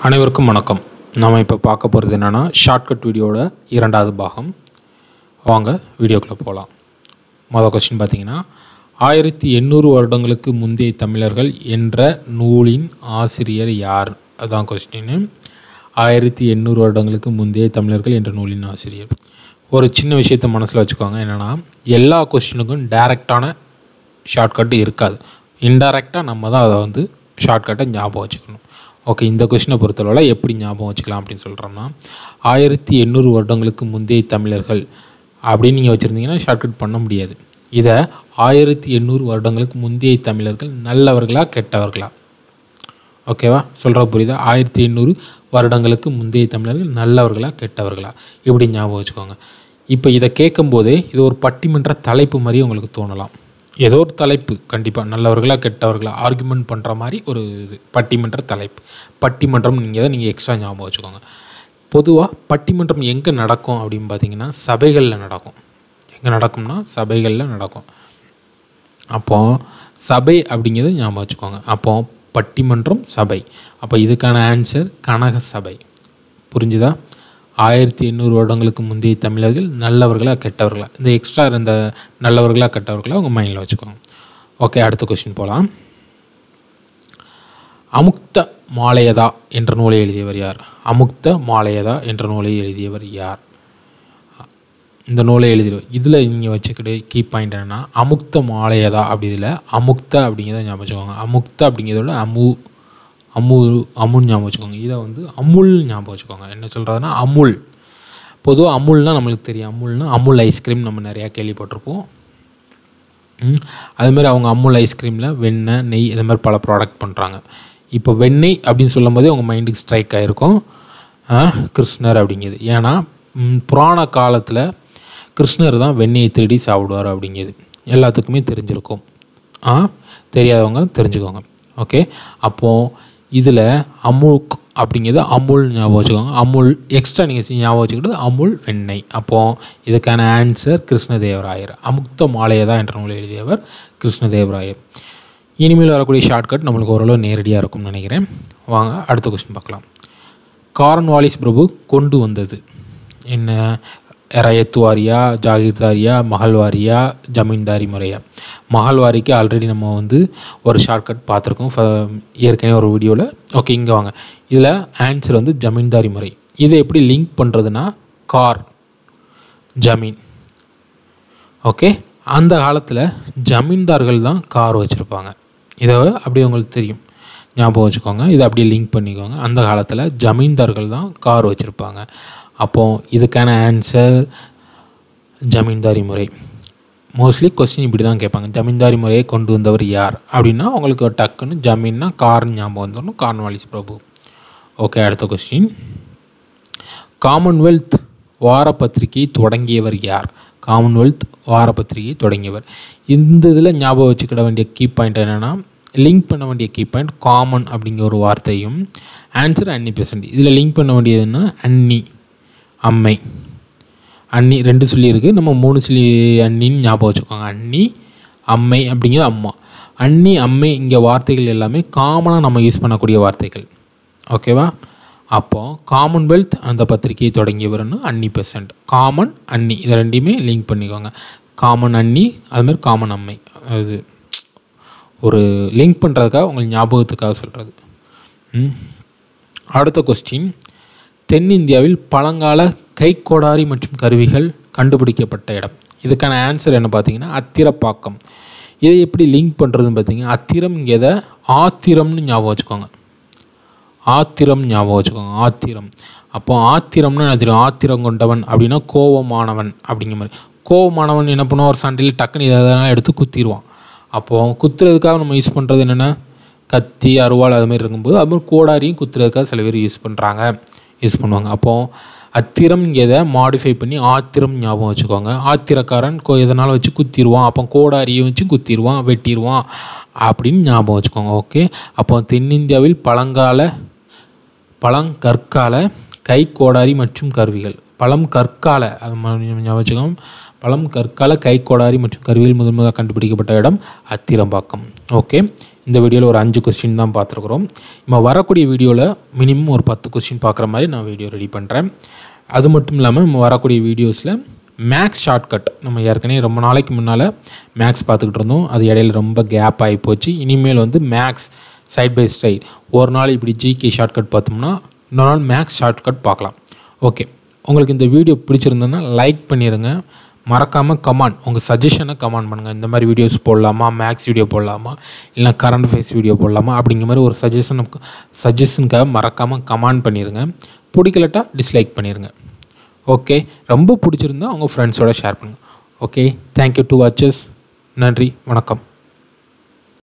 அனைவருக்கும் வணக்கம் நாம் இப்போ பார்க்க போகிறது என்னென்னா ஷார்ட்கட் வீடியோட இரண்டாவது பாகம் வாங்க வீடியோக்குள்ளே போகலாம் மொதல் கொஸ்டின் பார்த்தீங்கன்னா ஆயிரத்தி எண்ணூறு வருடங்களுக்கு முந்தைய தமிழர்கள் என்ற நூலின் ஆசிரியர் யார் அதான் கொஸ்டின் ஆயிரத்தி எண்ணூறு வருடங்களுக்கு முந்தைய தமிழர்கள் என்ற நூலின் ஆசிரியர் ஒரு சின்ன விஷயத்தை மனசில் வச்சுக்கோங்க என்னென்னா எல்லா கொஸ்டினுக்கும் டைரக்டான ஷார்ட்கட் இருக்காது இன்டைரக்டாக நம்ம தான் அதை வந்து ஷார்ட்கட்டை ஞாபகம் வச்சுக்கணும் ஓகே இந்த கொஸ்டினை பொறுத்தளவில் எப்படி ஞாபகம் வச்சுக்கலாம் அப்படின்னு சொல்கிறோம்னா ஆயிரத்தி எண்ணூறு வருடங்களுக்கு முந்தைய தமிழர்கள் அப்படின்னு நீங்கள் வச்சுருந்தீங்கன்னா ஷார்ட்கட் பண்ண முடியாது இதை ஆயிரத்தி எண்ணூறு வருடங்களுக்கு முந்தைய தமிழர்கள் நல்லவர்களா கெட்டவர்களா ஓகேவா சொல்கிற புரியுதா ஆயிரத்தி எண்ணூறு வருடங்களுக்கு முந்தைய தமிழர்கள் நல்லவர்களா கெட்டவர்களா இப்படி ஞாபகம் வச்சுக்கோங்க இப்போ இதை கேட்கும்போதே இது ஒரு பட்டிமன்ற தலைப்பு மாதிரி உங்களுக்கு தோணலாம் ஏதோ ஒரு தலைப்பு கண்டிப்பாக நல்லவர்களா கெட்டவர்களா ஆர்குமெண்ட் பண்ணுற மாதிரி ஒரு இது பட்டிமன்ற தலைப்பு பட்டிமன்றம் நீங்கள் தான் நீங்கள் எக்ஸ்ட்ரா ஞாபகம் வச்சுக்கோங்க பொதுவாக பட்டிமன்றம் எங்கே நடக்கும் அப்படின்னு பார்த்தீங்கன்னா சபைகளில் நடக்கும் எங்கே நடக்கும்னா சபைகளில் நடக்கும் அப்போது சபை அப்படிங்கிறத ஞாபகம் வச்சுக்கோங்க அப்போ பட்டிமன்றம் சபை அப்போ இதுக்கான ஆன்சர் கனக சபை புரிஞ்சுதா ஆயிரத்தி எண்ணூறு வருடங்களுக்கு முந்தைய தமிழர்கள் நல்லவர்களா கெட்டவர்களா இந்த எக்ஸ்ட்ரா இருந்த நல்லவர்களா கெட்டவர்களா உங்கள் மைண்டில் வச்சுக்கோங்க ஓகே அடுத்த கொஸ்டின் போகலாம் அமுக்த மாலையதா என்ற நூலை எழுதியவர் யார் அமுக்த மாலையதா என்ற நூலை எழுதியவர் யார் இந்த நூலை எழுதிடுவோம் இதில் நீங்கள் வச்சுக்கிட்டு கீ பாயிண்ட் என்னென்னா அமுக்த மாலையதா அப்படி இதில் அமுக்த அப்படிங்கிறத ஞாபகம் வச்சுக்கோங்க அமுக்த அப்படிங்கிறதோட அமு அமு அமுல் ஞாபகம் வச்சுக்கோங்க இதை வந்து அமுல் ஞாபகம் வச்சுக்கோங்க என்ன சொல்கிறதுனா அமுல் பொதுவாக அமுல்னால் நம்மளுக்கு தெரியும் அமுல்னா அமுல் ஐஸ்கிரீம் நம்ம நிறையா கேள்விப்பட்டிருப்போம் அதுமாதிரி அவங்க அமுல் ஐஸ்கிரீமில் வெண்ணெய் நெய் இது மாதிரி பல ப்ராடக்ட் பண்ணுறாங்க இப்போ வெண்ணெய் அப்படின்னு சொல்லும் போதே உங்கள் மைண்டுக்கு ஸ்ட்ரைக் ஆகிருக்கும் கிருஷ்ணர் அப்படிங்கிறது ஏன்னா புராண காலத்தில் கிருஷ்ணர் தான் வெண்ணெயை திருடி சாப்பிடுவார் அப்படிங்கிறது எல்லாத்துக்குமே தெரிஞ்சிருக்கும் ஆ தெரியாதவங்க தெரிஞ்சுக்கோங்க ஓகே அப்போது இதில் அமுல் அப்படிங்கிறது அமுல் ஞாபகம் வச்சுக்கோங்க அமுல் எக்ஸ்ட்ரா நீங்கள் ஞாபகம் வச்சுக்கிட்டு அமுல் வெண்ணெய் அப்போது இதுக்கான ஆன்சர் கிருஷ்ணதேவராயர் அமுக்த மாலையதா என்ற நூலை எழுதியவர் கிருஷ்ணதேவராயர் இனிமேல் வரக்கூடிய ஷார்ட்கட் நம்மளுக்கு ஓரளவு நேரடியாக இருக்கும்னு நினைக்கிறேன் வாங்க அடுத்த கொஸ்டின் பார்க்கலாம் காரன்வாலிஸ் பிரபு கொண்டு வந்தது என்ன ரயத்துவாரியா ஜாகீர்தாரியா மகள்வாரியா ஜமீன்தாரி முறையா மகள்வாரிக்கு ஆல்ரெடி நம்ம வந்து ஒரு ஷார்ட்கட் பார்த்துருக்கோம் ஏற்கனவே ஒரு வீடியோவில் ஓகே இங்கே வாங்க இதில் ஆன்சர் வந்து ஜமீன்தாரி முறை இதை எப்படி லிங்க் பண்ணுறதுனா கார் ஜமீன் ஓகே அந்த காலத்தில் ஜமீன்தார்கள் தான் கார் வச்சுருப்பாங்க இதை அப்படி உங்களுக்கு தெரியும் ஞாபகம் வச்சுக்கோங்க இதை அப்படியே லிங்க் பண்ணிக்கோங்க அந்த காலத்தில் ஜமீன்தார்கள் தான் கார் வச்சுருப்பாங்க அப்போது இதுக்கான ஆன்சர் ஜமீன்தாரி முறை மோஸ்ட்லி கொஸ்டின் இப்படி தான் கேட்பாங்க ஜமீன்தாரி முறையை கொண்டு வந்தவர் யார் அப்படின்னா உங்களுக்கு டக்குன்னு ஜமீன்னா கார் ஞாபகம் வந்துடணும் கார்ன்வாலிஸ் பிரபு ஓகே அடுத்த கொஸ்டின் காமன்வெல்த் வார பத்திரிகை தொடங்கியவர் யார் காமன்வெல்த் வார பத்திரிகை தொடங்கியவர் இந்த இதில் ஞாபகம் வச்சுக்கிட வேண்டிய கீ பாயிண்ட் என்னென்னா லிங்க் பண்ண வேண்டிய கீ பாயிண்ட் காமன் அப்படிங்கிற ஒரு வார்த்தையும் ஆன்சர் அன்னி பெர்சன்ட் இதில் லிங்க் பண்ண வேண்டியதுன்னா அன்னி அம்மை அன்னி ரெண்டு சொல்லி இருக்குது நம்ம மூணு சொல்லி அண்ணின்னு ஞாபகம் வச்சுக்கோங்க அன்னி அம்மை அப்படிங்கிறது அம்மா அன்னி அம்மை இங்கே வார்த்தைகள் எல்லாமே காமனாக நம்ம யூஸ் பண்ணக்கூடிய வார்த்தைகள் ஓகேவா அப்போது காமன்வெல்த் அந்த பத்திரிகையை தொடங்கியவர்னு அன்னி பெர்சன்ட் காமன் அன்னி இதை ரெண்டையுமே லிங்க் பண்ணிக்கோங்க காமன் அன்னி அதுமாதிரி காமன் அம்மை அது ஒரு லிங்க் பண்ணுறதுக்காக உங்களுக்கு ஞாபகத்துக்காக சொல்கிறது அடுத்த கொஸ்டின் தென்னிந்தியாவில் பழங்கால கைக்கோடாரி மற்றும் கருவிகள் கண்டுபிடிக்கப்பட்ட இடம் இதுக்கான ஆன்சர் என்ன பார்த்தீங்கன்னா அத்திரப்பாக்கம் இதை எப்படி லிங்க் பண்ணுறதுன்னு பார்த்தீங்கன்னா அத்திரம் இங்கே எதை ஆத்திரம்னு ஞாபகம் வச்சுக்கோங்க ஆத்திரம் ஞாபகம் வச்சுக்கோங்க ஆத்திரம் அப்போ ஆத்திரம்னு என்ன தெரியும் ஆத்திரம் கொண்டவன் அப்படின்னா கோவமானவன் அப்படிங்கிற மாதிரி கோவமானவன் என்ன பண்ணுவான் ஒரு சண்டையில் டக்குன்னு எதனால் எடுத்து குத்திடுவான் அப்போது குத்துறதுக்காக நம்ம யூஸ் பண்ணுறது என்னென்னா கத்தி அருவாள் அது மாதிரி இருக்கும்போது அதுமாதிரி கோடாரியும் குத்துறதுக்காக சில பேர் யூஸ் பண்ணுறாங்க யூஸ் பண்ணுவாங்க அப்போது அத்திரம் எதை மாடிஃபை பண்ணி ஆத்திரம் ஞாபகம் வச்சுக்கோங்க ஆத்திரக்காரன் கோ எதனால் வச்சு குத்திடுவான் அப்போ கோடாரியை வச்சு குத்திடுவான் வெட்டிடுவான் அப்படின்னு ஞாபகம் வச்சுக்கோங்க ஓகே அப்போ தென்னிந்தியாவில் பழங்கால பழங்கற்கால கை கோடாரி மற்றும் கருவிகள் பழம் கற்கால அது ஞாபகம் வச்சுக்கோங்க பழம் கற்கால கை கோடாரி மற்றும் கருவிகள் முதன் முதலாக கண்டுபிடிக்கப்பட்ட இடம் அத்திரம்பாக்கம் ஓகே இந்த வீடியோவில் ஒரு அஞ்சு கொஸ்டின் தான் பார்த்துருக்குறோம் நம்ம வரக்கூடிய வீடியோவில் மினிமம் ஒரு பத்து கொஸ்டின் பார்க்குற மாதிரி நான் வீடியோ ரெடி பண்ணுறேன் அது மட்டும் இல்லாமல் நம்ம வரக்கூடிய வீடியோஸில் மேக்ஸ் ஷார்ட்கட் நம்ம ஏற்கனவே ரொம்ப நாளைக்கு முன்னால் மேக்ஸ் பார்த்துக்கிட்டு இருந்தோம் அது இடையில ரொம்ப கேப் ஆகி போச்சு இனிமேல் வந்து மேக்ஸ் சைட் பை சைட் ஒரு நாள் இப்படி ஜிகே ஷார்ட்கட் பார்த்தோம்னா இன்னொரு நாள் மேக்ஸ் ஷார்ட்கட் பார்க்கலாம் ஓகே உங்களுக்கு இந்த வீடியோ பிடிச்சிருந்ததுன்னா லைக் பண்ணிடுங்க மறக்காமல் கமாண்ட் உங்கள் சஜஷனை கமாண்ட் பண்ணுங்கள் இந்த மாதிரி வீடியோஸ் போடலாமா மேக்ஸ் வீடியோ போடலாமா இல்லை கரண்ட் ஃபேஸ் வீடியோ போடலாமா அப்படிங்கிற மாதிரி ஒரு சஜஷன் சஜஷனுக்காக மறக்காமல் கமாண்ட் பண்ணிடுங்க பிடிக்கலட்டா டிஸ்லைக் பண்ணிடுங்க ஓகே ரொம்ப பிடிச்சிருந்தா உங்கள் ஃப்ரெண்ட்ஸோட ஷேர் பண்ணுங்கள் ஓகே தேங்க்யூ டு வாட்சஸ் நன்றி வணக்கம்